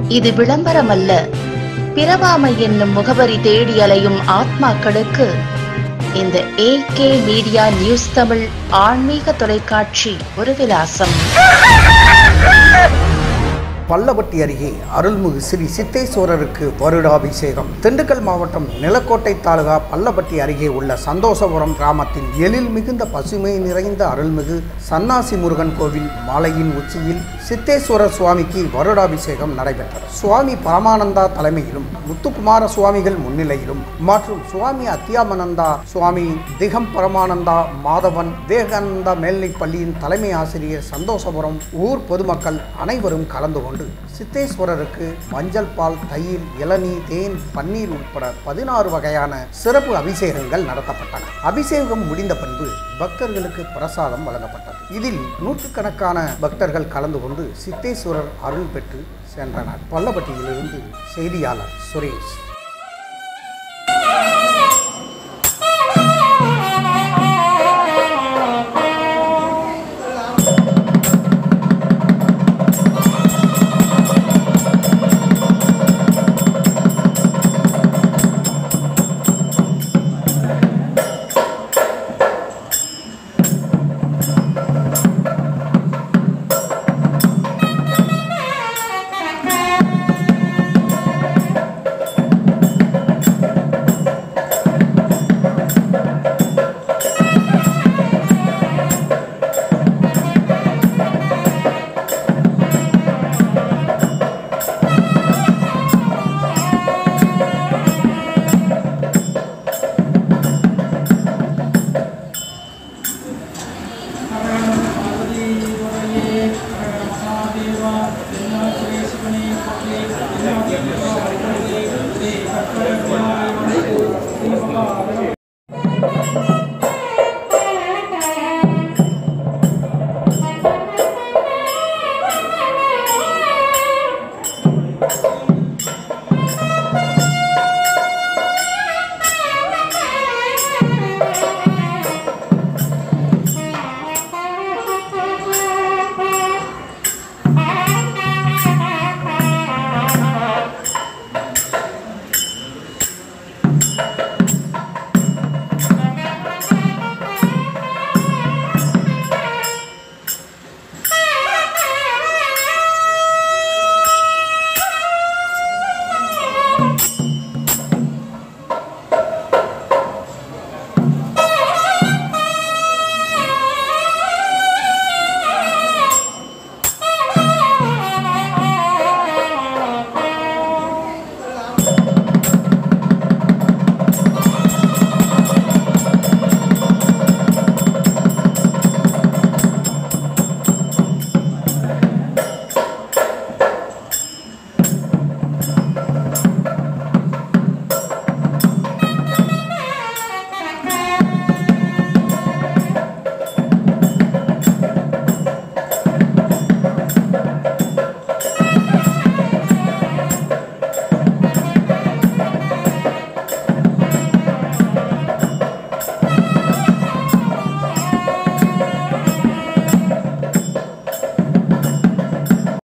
இது விளம்பரமல்ல பிறவாமை என்னும் முகவரி தேடி அலையும் ஆத்மாக்களுக்கு இந்த ஏகே மீடியா நியூஸ் தமிழ் ஆன்மீக தொலைக்காட்சி ஒரு விலாசம் பல்லவட்டி அருகே அருள்மிகு ஸ்ரீ சித்தேஸ்வரருக்கு வருடாபிஷேகம் திண்டுக்கல் மாவட்டம் நிலக்கோட்டை தாலுகா பல்லவட்டி அருகே உள்ள சந்தோஷபுரம் கிராமத்தில் எழில் மிகுந்த பசுமை நிறைந்த அருள்மிகு சன்னாசி முருகன் கோவில் மாலையின் உச்சியில் சித்தேஸ்வரர் சுவாமிக்கு வருடாபிஷேகம் நடைபெற்றது சுவாமி பரமானந்தா தலைமையிலும் முத்துக்குமார சுவாமிகள் முன்னிலையிலும் மற்றும் சுவாமி அத்தியாமனந்தா சுவாமி திகம் பரமானந்தா மாதவன் விவேகானந்தா மேல்நிலைப் பள்ளியின் தலைமை ஆசிரியர் சந்தோஷபுரம் ஊர் பொதுமக்கள் அனைவரும் கலந்து கொண்டு சித்தேஸ்வரருக்கு மஞ்சள் பால் தயிர் இளநீ தேன் பன்னீர் உட்பட பதினாறு வகையான சிறப்பு அபிஷேகங்கள் நடத்தப்பட்டன அபிஷேகம் முடிந்த பின்பு பக்தர்களுக்கு பிரசாதம் வழங்கப்பட்டது இதில் நூற்றுக்கணக்கான பக்தர்கள் கலந்து கொண்டு சித்தேஸ்வரர் அருள் பெற்று சென்றனர் பல்லப்பட்டியிலிருந்து செய்தியாளர் சுரேஷ்